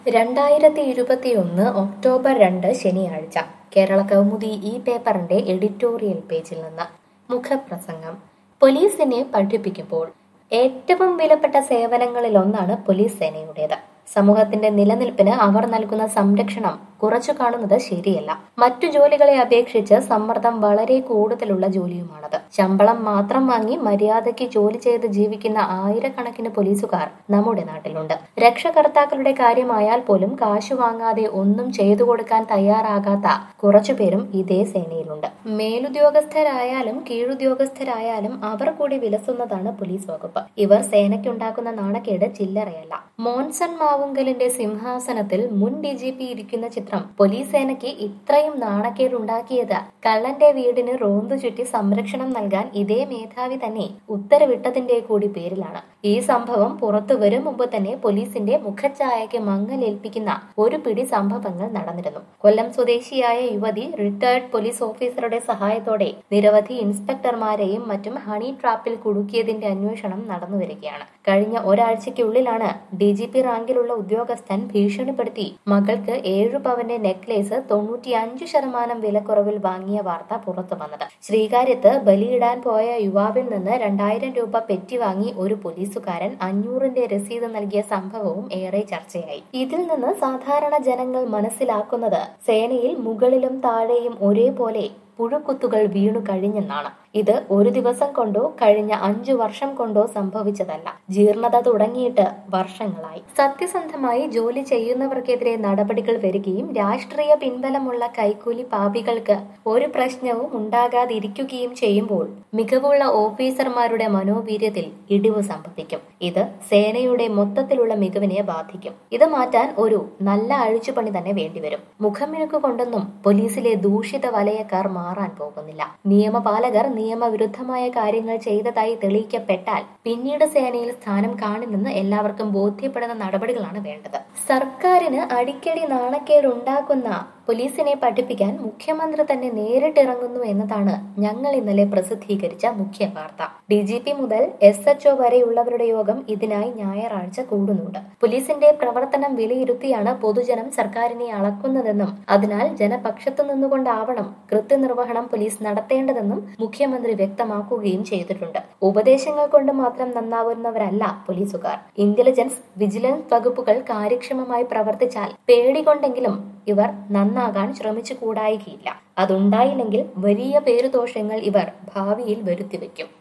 രണ്ടായിരത്തി ഇരുപത്തിയൊന്ന് ഒക്ടോബർ രണ്ട് ശനിയാഴ്ച കേരള കൗമുദി ഈ പേപ്പറിന്റെ എഡിറ്റോറിയൽ പേജിൽ നിന്ന് മുഖപ്രസംഗം പോലീസിനെ പഠിപ്പിക്കുമ്പോൾ ഏറ്റവും വിലപ്പെട്ട സേവനങ്ങളിലൊന്നാണ് പോലീസ് സേനയുടേത് സമൂഹത്തിന്റെ നിലനിൽപ്പിന് അവർ നൽകുന്ന സംരക്ഷണം കുറച്ചു കാണുന്നത് ശരിയല്ല മറ്റു ജോലികളെ അപേക്ഷിച്ച് സമ്മർദ്ദം വളരെ കൂടുതലുള്ള ജോലിയുമാണത് ശമ്പളം മാത്രം വാങ്ങി മര്യാദയ്ക്ക് ജോലി ചെയ്ത് ജീവിക്കുന്ന ആയിരക്കണക്കിന് പോലീസുകാർ നമ്മുടെ നാട്ടിലുണ്ട് രക്ഷകർത്താക്കളുടെ കാര്യമായാൽ പോലും കാശു വാങ്ങാതെ ഒന്നും ചെയ്തു കൊടുക്കാൻ തയ്യാറാകാത്ത കുറച്ചുപേരും ഇതേ സേനയിലുണ്ട് മേലുദ്യോഗസ്ഥരായാലും കീഴുദ്യോഗസ്ഥരായാലും അവർ കൂടി വിലസുന്നതാണ് പോലീസ് വകുപ്പ് ഇവർ സേനയ്ക്കുണ്ടാക്കുന്ന നാണക്കേട് ചില്ലറയല്ല മോൻസൺ മാവുങ്കലിന്റെ സിംഹാസനത്തിൽ മുൻ ഡി ജി പി ഇരിക്കുന്ന ചിത്രം പോലീസ് സേനയ്ക്ക് ഇത്രയും നാണക്കേടുണ്ടാക്കിയത് കള്ളന്റെ വീടിന് റോന്തു ചുറ്റി സംരക്ഷണം നൽകാൻ ഇതേ മേധാവി തന്നെ ഉത്തരവിട്ടതിന്റെ കൂടി പേരിലാണ് ഈ സംഭവം പുറത്തു വരും മുമ്പ് തന്നെ പോലീസിന്റെ മുഖഛായയ്ക്ക് മങ്ങലേൽപ്പിക്കുന്ന ഒരു പിടി സംഭവങ്ങൾ നടന്നിരുന്നു കൊല്ലം സ്വദേശിയായ യുവതി റിട്ടയർഡ് പോലീസ് ഓഫീസറുടെ സഹായത്തോടെ നിരവധി ഇൻസ്പെക്ടർമാരെയും മറ്റും ഹണി ട്രാപ്പിൽ കുടുക്കിയതിന്റെ അന്വേഷണം നടന്നുവരികയാണ് കഴിഞ്ഞ ഒരാഴ്ചയ്ക്കുള്ളിലാണ് ഡി ജി പി റാങ്കിലുള്ള ഉദ്യോഗസ്ഥൻ ഭീഷണിപ്പെടുത്തി മകൾക്ക് ഏഴു പവന്റെ നെക്ലേസ് തൊണ്ണൂറ്റിയഞ്ച് ശതമാനം വിലക്കുറവിൽ വാങ്ങിയ വാർത്ത പുറത്തു വന്നത് ശ്രീകാര്യത്ത് ബലിയിടാൻ പോയ യുവാവിൽ നിന്ന് രണ്ടായിരം രൂപ പെറ്റി വാങ്ങി ഒരു പോലീസുകാരൻ അഞ്ഞൂറിന്റെ രസീത് നൽകിയ സംഭവവും ഏറെ ചർച്ചയായി ഇതിൽ നിന്ന് സാധാരണ ജനങ്ങൾ മനസ്സിലാക്കുന്നത് സേനയിൽ മുകളിലും താഴെയും ഒരേപോലെ പുഴുക്കുത്തുകൾ വീണു കഴിഞ്ഞെന്നാണ് ഇത് ഒരു ദിവസം കൊണ്ടോ കഴിഞ്ഞ അഞ്ചു വർഷം കൊണ്ടോ സംഭവിച്ചതല്ല ജീർണത തുടങ്ങിയിട്ട് വർഷങ്ങളായി സത്യസന്ധമായി ജോലി ചെയ്യുന്നവർക്കെതിരെ നടപടികൾ വരികയും രാഷ്ട്രീയ പിൻബലമുള്ള കൈക്കൂലി പാപികൾക്ക് ഒരു പ്രശ്നവും ഉണ്ടാകാതിരിക്കുകയും ചെയ്യുമ്പോൾ മികവുള്ള ഓഫീസർമാരുടെ മനോവീര്യത്തിൽ ഇടിവ് സംഭവിക്കും ഇത് സേനയുടെ മൊത്തത്തിലുള്ള മികവിനെ ബാധിക്കും ഇത് മാറ്റാൻ ഒരു നല്ല അഴിച്ചുപണി തന്നെ വേണ്ടിവരും മുഖമിനുക്ക് കൊണ്ടൊന്നും പോലീസിലെ ദൂഷിത വലയക്കാർ മാറാൻ പോകുന്നില്ല നിയമപാലകർ നിയമവിരുദ്ധമായ കാര്യങ്ങൾ ചെയ്തതായി തെളിയിക്കപ്പെട്ടാൽ പിന്നീട് സേനയിൽ സ്ഥാനം കാണില്ലെന്ന് എല്ലാവർക്കും ബോധ്യപ്പെടുന്ന നടപടികളാണ് വേണ്ടത് സർക്കാരിന് അടിക്കടി നാണക്കേടുണ്ടാക്കുന്ന പോലീസിനെ പഠിപ്പിക്കാൻ മുഖ്യമന്ത്രി തന്നെ നേരിട്ടിറങ്ങുന്നു എന്നതാണ് ഞങ്ങൾ ഇന്നലെ പ്രസിദ്ധീകരിച്ച മുഖ്യ വാർത്ത ഡി ജി പി മുതൽ എസ് എച്ച് ഒ വരെയുള്ളവരുടെ യോഗം ഇതിനായി ഞായറാഴ്ച കൂടുന്നുണ്ട് പോലീസിന്റെ പ്രവർത്തനം വിലയിരുത്തിയാണ് പൊതുജനം സർക്കാരിനെ അളക്കുന്നതെന്നും അതിനാൽ ജനപക്ഷത്തു നിന്നുകൊണ്ടാവണം കൃത്യനിർവഹണം പോലീസ് നടത്തേണ്ടതെന്നും മുഖ്യമന്ത്രി വ്യക്തമാക്കുകയും ചെയ്തിട്ടുണ്ട് ഉപദേശങ്ങൾ കൊണ്ട് മാത്രം നന്നാവുന്നവരല്ല പോലീസുകാർ ഇന്റലിജൻസ് വിജിലൻസ് വകുപ്പുകൾ കാര്യക്ഷമമായി പ്രവർത്തിച്ചാൽ പേടികൊണ്ടെങ്കിലും ഇവർ നന്നാകാൻ ശ്രമിച്ചു കൂടായികയില്ല അതുണ്ടായില്ലെങ്കിൽ വലിയ പേരുദോഷങ്ങൾ ഇവർ ഭാവിയിൽ വരുത്തിവെക്കും